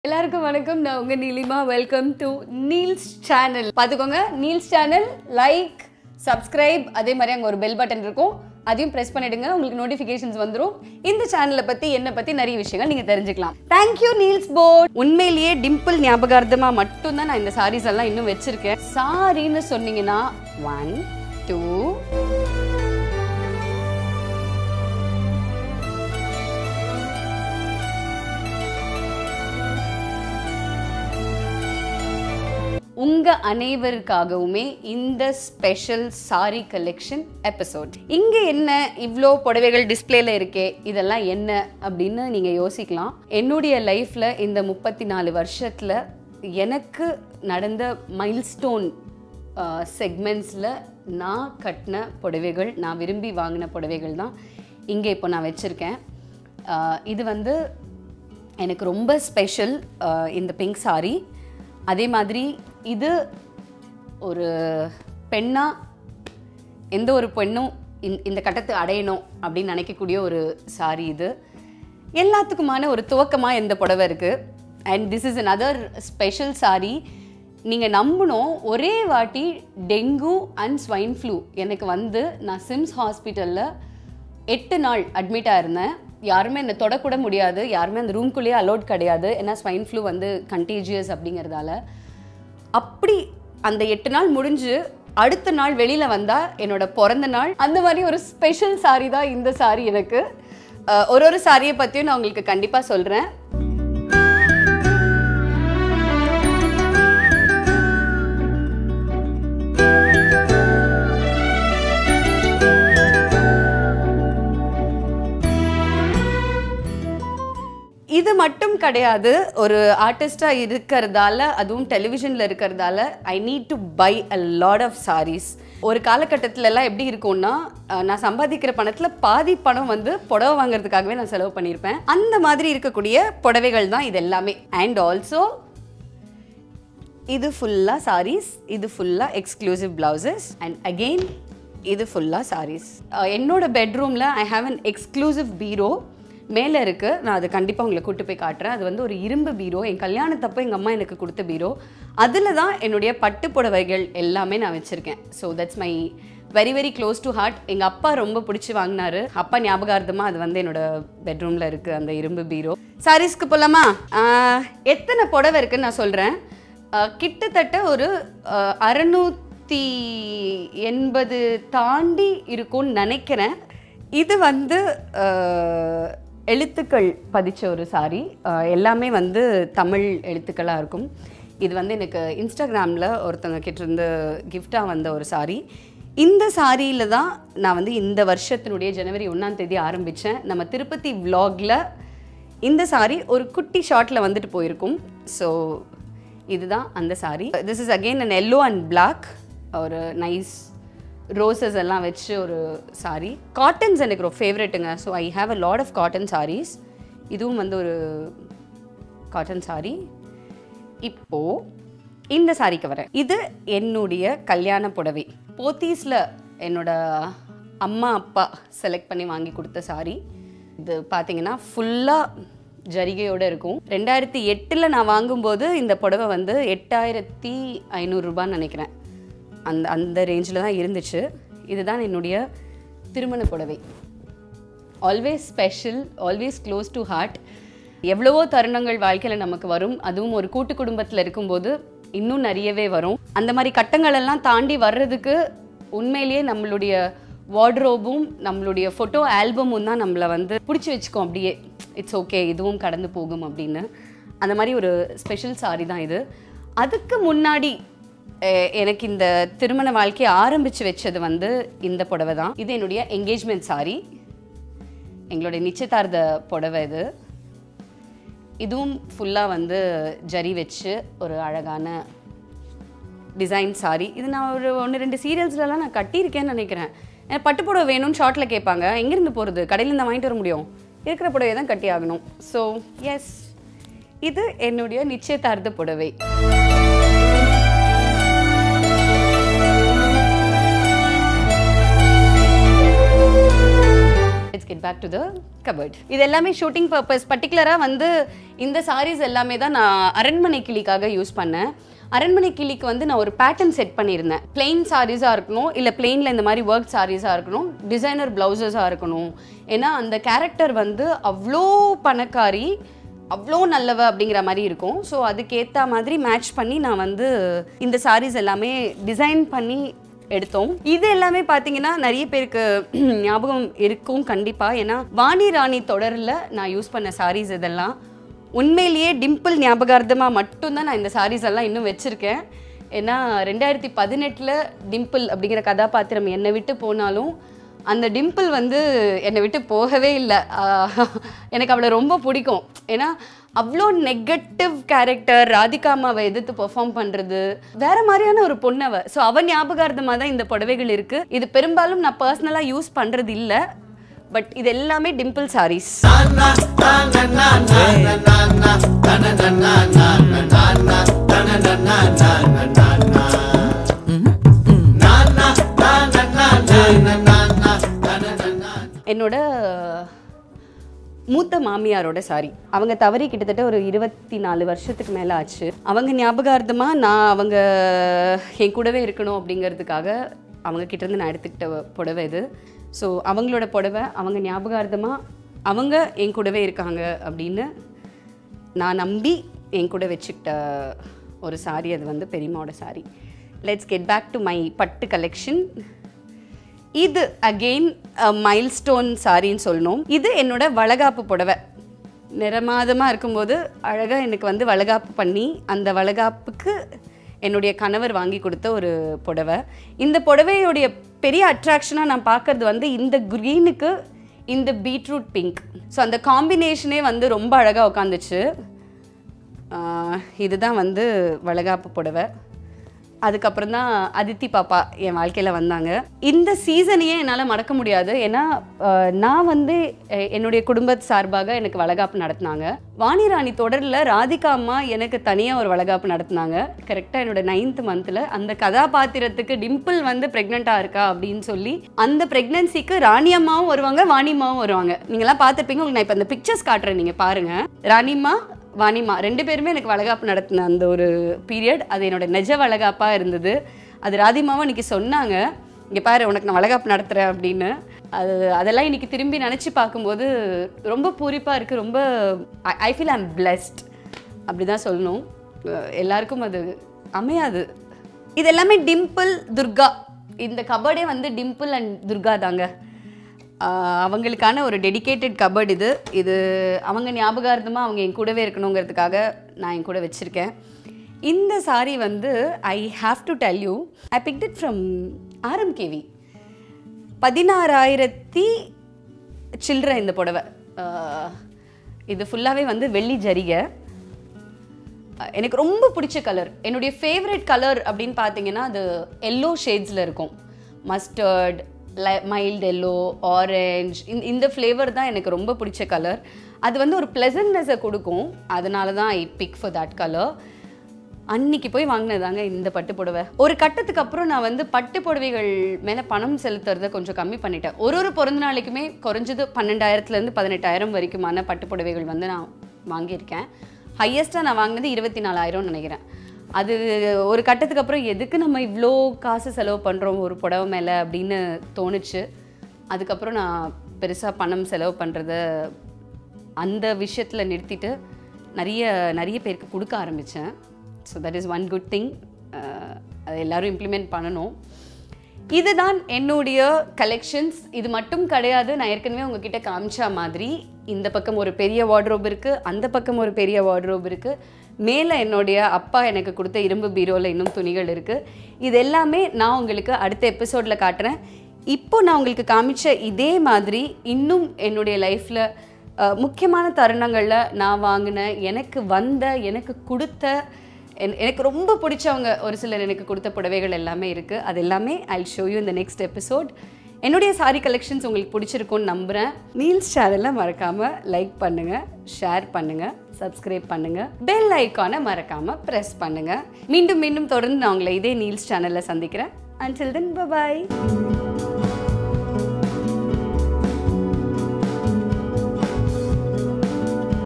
எல்லாருக்கும் வணக்கம் நான் உங்க Neelima welcome to Neels channel பார்த்துக்கோங்க நீல்ஸ் சேனல் லைக் சப்ஸ்கிரைப் அதே மாதிரி அங்கே ஒரு பெல் பட்டன் இருக்கும் அதையும் ப்ரெஸ் பண்ணிடுங்க உங்களுக்கு நோட்டிஃபிகேஷன்ஸ் வந்துடும் இந்த சேனலை பற்றி என்னை பற்றி நிறைய விஷயங்கள் நீங்கள் தெரிஞ்சுக்கலாம் தேங்க்யூ நீல்ஸ் போர்ட் உண்மையிலேயே டிம்பிள் ஞாபகார்த்தமாக மட்டும்தான் நான் இந்த சாரீஸ் எல்லாம் இன்னும் வச்சிருக்கேன் சாரின்னு சொன்னீங்கன்னா ஒன் டூ உங்க அனைவருக்காகவுமே இந்த ஸ்பெஷல் சாரி கலெக்ஷன் எபிசோட் இங்க என்ன இவ்வளோ புடவைகள் டிஸ்பிளேல இருக்கே இதெல்லாம் என்ன அப்படின்னு நீங்க யோசிக்கலாம் என்னுடைய லைஃப்ல இந்த முப்பத்தி நாலு வருஷத்துல எனக்கு நடந்த மைல்ஸ்டோன் செக்மெண்ட்ஸில் நான் கட்டின புடவைகள் நான் விரும்பி வாங்கின புடவைகள் தான் இங்கே இப்போ நான் வச்சுருக்கேன் இது வந்து எனக்கு ரொம்ப ஸ்பெஷல் இந்த பிங்க் சாரி அதே மாதிரி இது ஒரு பெண்ணா எந்த ஒரு பெண்ணும் இந்த- இந்த கட்டத்தை அடையணும் அப்படின்னு நினைக்கக்கூடிய ஒரு சாரி இது எல்லாத்துக்குமான ஒரு துவக்கமாக இந்த புடவை இருக்குது and this is another special sari நீங்கள் நம்பணும் ஒரே வாட்டி டெங்கு அண்ட் ஸ்வைன் ஃப்ளூ எனக்கு வந்து நான் சிம்ஸ் ஹாஸ்பிட்டலில் எட்டு நாள் அட்மிட்டாக இருந்தேன் யாருமே என்னை தொடக்கூட முடியாது யாருமே அந்த ரூம்குள்ளேயே அலோட் கிடையாது ஏன்னா ஸ்வைன் ஃப்ளூ வந்து கண்டேஜியஸ் அப்படிங்கிறதால அப்படி அந்த எட்டு நாள் முடிஞ்சு அடுத்த நாள் வெளியில வந்தா என்னோட பிறந்த நாள் அந்த மாதிரி ஒரு ஸ்பெஷல் சாரி தான் இந்த சாரி எனக்கு அஹ், ஒரு ஒரு சாரியை பத்தியும் நான் உங்களுக்கு கண்டிப்பா சொல்றேன் இது மட்டும் கிடையாது ஒரு ஆர்டிஸ்டாக இருக்கிறதால அதுவும் டெலிவிஷனில் இருக்கிறதால I need to buy a lot of sarees ஒரு காலகட்டத்துல எல்லாம் எப்படி இருக்கும்னா அஹ், நான் சம்பாதிக்கிற பணத்தில் பாதி பணம் வந்து புடவை வாங்குறதுக்காகவே நான் செலவு பண்ணியிருப்பேன் அந்த மாதிரி இருக்கக்கூடிய புடவைகள் தான் இது எல்லாமே அண்ட் ஆல்சோ இது ஃபுல்லாக sarees இது ஃபுல்லாக எக்ஸ்க்ளூசிவ் பிளவுசஸ் அண்ட் அகெயின் இது ஃபுல்லாக sarees அஹ் என்னோட பெட்ரூமில் I have an exclusive bureau மேலே இருக்குது நான் அதை கண்டிப்பாக உங்களை கூட்டு போய் காட்டுறேன் அது வந்து ஒரு இரும்பு பீரோ என் கல்யாணத்தப்போ எங்கள் அம்மா எனக்கு கொடுத்த பீரோ அதில் தான் என்னுடைய பட்டு புடவைகள் எல்லாமே நான் வச்சுருக்கேன் so that's my very very close to heart எங்கள் அப்பா ரொம்ப பிடிச்சி வாங்கினாரு அப்பா ஞாபகார்த்தமாக அது வந்து என்னோட பெட்ரூமில் இருக்குது அந்த இரும்பு பீரோ சாரீஸ்க்கு போகலாமா எத்தனை புடவை இருக்குன்னு நான் சொல்கிறேன் அஹ் கிட்டத்தட்ட ஒரு அஹ், அறுநூத்தி எண்பது தாண்டி இருக்கும்னு நினைக்கிறேன் இது வந்து அஹ், எழுத்துக்கள் பதிச்ச ஒரு சாரி எல்லாமே வந்து தமிழ் எழுத்துக்களாக இருக்கும் இது வந்து எனக்கு இன்ஸ்டாகிராமில் ஒருத்தவங்க கிட்ட இருந்து கிஃப்டாக வந்த ஒரு சாரி இந்த சாரியில் தான் நான் வந்து இந்த வருஷத்தினுடைய ஜனவரி ஒன்றாம் தேதி ஆரம்பித்தேன் நம்ம திருப்பதி vlogல இந்த சாரி ஒரு குட்டி ஷார்ட்டில் வந்துட்டு போயிருக்கும் ஸோ இதுதான் அந்த sari this is again an yellow and black ஒரு நைஸ் ரோசஸ் எல்லாம் வச்சு ஒரு சாரி காட்டன்ஸ் எனக்கு ரொம்ப ஃபேவரெட்டுங்க so I have a lot of cotton saris இதுவும் வந்து ஒரு காட்டன் சாரி இப்போ இந்த சாரிக்கு வரேன் இது என்னுடைய கல்யாண புடவை போத்தீஸில் என்னோட அம்மா அப்பா செலக்ட் பண்ணி வாங்கி கொடுத்த சாரி இது பார்த்தீங்கன்னா ஃபுல்லாக ஜரிகையோடு இருக்கும் ரெண்டாயிரத்தி எட்டில் நான் வாங்கும்போது இந்த புடவை வந்து எட்டாயிரத்தி ஐநூறுரூபான்னு நினைக்கிறேன் அந்த அந்த ரேஞ்சில் தான் இருந்துச்சு இதுதான் என்னுடைய திருமண புடவை always special always close to heart எவ்வளவோ தருணங்கள் வாழ்க்கையில் நமக்கு வரும் அதுவும் ஒரு கூட்டு குடும்பத்தில் இருக்கும்போது இன்னும் நிறையவே வரும் அந்த மாதிரி கட்டங்கள் எல்லாம் தாண்டி வர்றதுக்கு உண்மையிலேயே நம்மளுடைய வார்ட்ரோபும் நம்மளுடைய ஃபோட்டோ ஆல்பமும் தான் நம்மளை வந்து பிடிச்சி வச்சுக்கோம் அப்படியே இட்ஸ் ஓகே இதுவும் கடந்து போகும் அப்படின்னு அந்த மாதிரி ஒரு ஸ்பெஷல் சாரி தான் இது அதுக்கு முன்னாடி அஹ், எனக்கு இந்த திருமண வாழ்க்கையை ஆரம்பித்து வச்சது வந்து இந்த புடவை தான் இது என்னுடைய என்கேஜ்மெண்ட் சாரி எங்களுடைய நிச்சயதார்த்த புடவை இது இதுவும் ஃபுல்லாக வந்து ஜரி வச்சு ஒரு அழகான டிசைன் சாரி இது நான் ஒரு ஒன்று ரெண்டு சீரியல்ஸ்லலாம் நான் கட்டியிருக்கேன்னு நினைக்கிறேன் எனக்கு பட்டு புடவை வேணும்னு ஷார்ட்டில் கேட்பாங்க எங்கேருந்து போகிறது கடையிலேருந்து வாங்கிட்டு வர முடியும் இருக்கிற புடவை தான் கட்டி ஆகணும் ஸோ எஸ் இது என்னுடைய நிச்சயதார்த்த புடவை get back to the cupboard இது எல்லாமே ஷூட்டிங் பர்பஸ் பர்டிகுலராக வந்து இந்த சாரீஸ் எல்லாமே தான் நான் அரண்மனை கிளிக்காக யூஸ் பண்ணேன் அரண்மனை கிளிக்கு வந்து நான் ஒரு பேட்டர்ன் செட் பண்ணியிருந்தேன் பிளெயின் சாரீஸாக இருக்கணும் இல்லை பிளெயினில் இந்த மாதிரி ஒர்க் சாரீஸாக இருக்கணும் டிசைனர் ப்ளவுசஸாக இருக்கணும் ஏன்னா அந்த கேரக்டர் வந்து அவ்வளோ பணக்காரி அவ்வளோ நல்லவ அப்படிங்கிற மாதிரி இருக்கும் ஸோ அதுக்கேற்ற மாதிரி மேட்ச் பண்ணி நான் வந்து இந்த சாரீஸ் எல்லாமே டிசைன் பண்ணி எடுத்தோம் இது எல்லாமே பார்த்தீங்கன்னா நிறைய பேருக்கு ஞாபகம் இருக்கும் கண்டிப்பாக ஏன்னா வாணி ராணி தொடரில் நான் யூஸ் பண்ண சாரீஸ் இதெல்லாம் உண்மையிலேயே டிம்பிள் ஞாபகார்த்தமாக மட்டும்தான் நான் இந்த சாரீஸ் எல்லாம் இன்னும் வச்சுருக்கேன் ஏன்னா ரெண்டாயிரத்தி பதினெட்டில் டிம்பிள் அப்படிங்கிற கதாபாத்திரம் என்னை விட்டு போனாலும் அந்த டிம்பிள் வந்து என்னை விட்டு போகவே இல்லை எனக்கு அவளை ரொம்ப பிடிக்கும் ஏன்னா அவ்வளோ நெகட்டிவ் கேரக்டர் ராதிகா அம்மாவை எதிர்த்து பெர்ஃபார்ம் பண்ணுறது வேற மாதிரியான ஒரு பொண்ணவ ஸோ அவன் ஞாபகார்த்தமாக தான் இந்த புடவைகள் இருக்குது இது பெரும்பாலும் நான் பர்சனலாக யூஸ் பண்ணுறது இல்லை பட் இது எல்லாமே டிம்பிள் சாரீஸ் என்னோட மூத்த மாமியாரோட சாரி அவங்க தவறி கிட்டத்தட்ட ஒரு இருபத்தி நாலு வருஷத்துக்கு மேலே ஆச்சு அவங்க ஞாபகார்த்தமாக நான் அவங்க என் கூடவே இருக்கணும் அப்படிங்கிறதுக்காக அவங்க கிட்டேருந்து நான் எடுத்துக்கிட்ட புடவை இது ஸோ அவங்களோட புடவை அவங்க ஞாபகார்த்தமாக அவங்க என் கூடவே இருக்காங்க அப்படின்னு நான் நம்பி என் கூட வச்சுக்கிட்ட ஒரு சாரி அது வந்து பெரியம்மாவோட sari let's get back to my பட்டு கலெக்ஷன் இது அகெயின் மைல்ஸ்டோன் சாரின்னு சொல்லணும் இது என்னோட வளகாப்பு புடவை நிறமாதமாக இருக்கும்போது அழகாக எனக்கு வந்து வளகாப்பு பண்ணி அந்த வளகாப்புக்கு என்னுடைய கணவர் வாங்கி கொடுத்த ஒரு புடவை இந்த புடவையுடைய பெரிய அட்ராக்ஷனாக நான் பார்க்கறது வந்து இந்த க்ரீனுக்கு இந்த பீட்ரூட் பிங்க் ஸோ அந்த காம்பினேஷனே வந்து ரொம்ப அழகாக உட்காந்துச்சு இதுதான் வந்து வளகாப்பு புடவை அதுக்கப்புறம் தான் அதித்தி பாப்பா என் வாழ்க்கையில் வந்தாங்க இந்த சீசனையே என்னால் மறக்க முடியாது ஏன்னா ஆஹ், நான் வந்து எ- என்னுடைய குடும்பத்து சார்பாக எனக்கு வளகாப்பு நடத்தினாங்க வாணி ராணி தொடரில் ராதிகா அம்மா எனக்கு தனியாக ஒரு வளகாப்பு நடத்தினாங்க கரெக்டாக என்னோட நைன்த் மந்தில் அந்த கதாபாத்திரத்துக்கு டிம்பிள் வந்து ப்ரெக்னெண்ட்டாக இருக்கா அப்படின்னு சொல்லி அந்த ப்ரெக்னன்சிக்கு ராணி அம்மாவும் வருவாங்க வாணி அம்மாவும் வருவாங்க நீங்களாம் பார்த்துருப்பீங்க உங்களுக்கு நான் இப்போ அந்த பிக்சர்ஸ் காட்டுறேன் நீங்கள் பாருங்கள் ராணிம்மா வாணிமா ரெண்டு பேருமே எனக்கு வளகாப்பு நடத்தின அந்த ஒரு பீரியட் அது என்னோட நிஜ வளகாப்பாக இருந்தது அது ராதிமாவும் இன்னைக்கு சொன்னாங்க இங்கே பாரு உனக்கு நான் வளகாப்பு நடத்துகிறேன் அப்படின்னு அது அதெல்லாம் இன்னைக்கு திரும்பி நினச்சி பார்க்கும்போது ரொம்ப பூரிப்பாக இருக்குது ரொம்ப ஐ ஃபீல் ஐம் பிளெஸ்ட் அப்படி தான் சொல்லணும் அஹ் எல்லாருக்கும் அது அமையாது இது எல்லாமே டிம்பிள் துர்கா இந்த கபடே வந்து டிம்பிள் அண்ட் துர்கா தாங்க ஆஹ் அவங்களுக்கான ஒரு டெடிகேட்டட் கபர்ட் இது இது அவங்க ஞாபகார்த்தமாக அவங்க என் கூடவே இருக்கணுங்கிறதுக்காக நான் என் கூட வச்சுருக்கேன் இந்த சாரி வந்து I have to tell you I picked it from RMKV பதினாறாயிரத்தி சில்லற இந்த புடவை ஆஹ் இது ஃபுல்லாகவே வந்து வெள்ளி ஜரிகை அஹ் எனக்கு ரொம்ப பிடிச்ச கலர் என்னுடைய ஃபேவரட் கலர் அப்படின்னு பார்த்தீங்கன்னா அது எல்லோ ஷேட்ஸில் இருக்கும் மஸ்டர்ட் மைல்டு எல்லோ ஆரஞ்ச் இந்த இந்த ஃப்ளேவர் தான் எனக்கு ரொம்ப பிடிச்ச கலர் அது வந்து ஒரு ப்ளசன்ட்னஸை கொடுக்கும் அதனால தான் I pick for that colour அன்னைக்கு போய் வாங்கினதாங்க இந்த பட்டு புடவை ஒரு கட்டத்துக்கு அப்புறம் நான் வந்து பட்டு புடவைகள் மேலே பணம் செலுத்துறத கொஞ்சம் கம்மி பண்ணிட்டேன் ஒரு ஒரு பிறந்த நாளைக்குமே குறைஞ்சது பன்னெண்டாயிரத்துலேருந்து பதினெட்டாயிரம் வரைக்குமான பட்டு புடவைகள் வந்து நான் வாங்கியிருக்கேன் ஹையஸ்ட்டாக நான் வாங்கினது இருபத்தி நாலாயிரம்னு நினைக்கிறேன் அது ஒரு கட்டத்துக்கு அப்புறம் எதுக்கு நம்ம இவ்வளோ காசு செலவு பண்ணுறோம் ஒரு புடவை மேலே அப்படின்னு தோணுச்சு அதுக்கப்புறம் நான் பெருசாக பணம் செலவு பண்ணுறத அந்த விஷயத்தில் நிறுத்திட்டு நிறைய நிறைய பேருக்கு கொடுக்க ஆரம்பித்தேன் so that is one good thing அதை எல்லாரும் இம்ப்ளிமெண்ட் பண்ணணும் இதுதான் என்னுடைய கலெக்ஷன்ஸ் இது மட்டும் கிடையாது நான் ஏற்கனவே உங்ககிட்ட காமிச்ச மாதிரி இந்த பக்கம் ஒரு பெரிய வார்ட்ரோப் இருக்குது அந்த பக்கம் ஒரு பெரிய வார்ட்ரோப் இருக்குது மேலே என்னுடைய அப்பா எனக்கு கொடுத்த இரும்பு பீரோவில் இன்னும் துணிகள் இருக்குது இது எல்லாமே நான் உங்களுக்கு அடுத்த எபிசோடில் காட்டுறேன் இப்போ நான் உங்களுக்கு காமிச்ச இதே மாதிரி இன்னும் என்னுடைய லைஃப்பில் முக்கியமான தருணங்களில் நான் வாங்கின எனக்கு வந்த எனக்கு கொடுத்த என்- எனக்கு ரொம்ப பிடிச்சவங்க ஒரு சிலர் எனக்கு கொடுத்த புடவைகள் எல்லாமே இருக்குது அது எல்லாமே ஐ ஷோ யூ இந்த நெக்ஸ்ட் எபிசோட் என்னுடைய சாரி கலெக்ஷன்ஸ் உங்களுக்கு பிடிச்சிருக்கும்னு நம்புகிறேன் மீல்ஸ் சேனலை மறக்காமல் லைக் பண்ணுங்கள் ஷேர் பண்ணுங்கள் சப்ஸ்கிரைப் பண்ணுங்கள் பெல் ஐக்கானை மறக்காமல் ப்ரெஸ் பண்ணுங்கள் மீண்டும் மீண்டும் தொடர்ந்து நான் உங்களை இதே நீல்ஸ் சேனலில் சந்திக்கிறேன் அன்டில் தென் பபாய்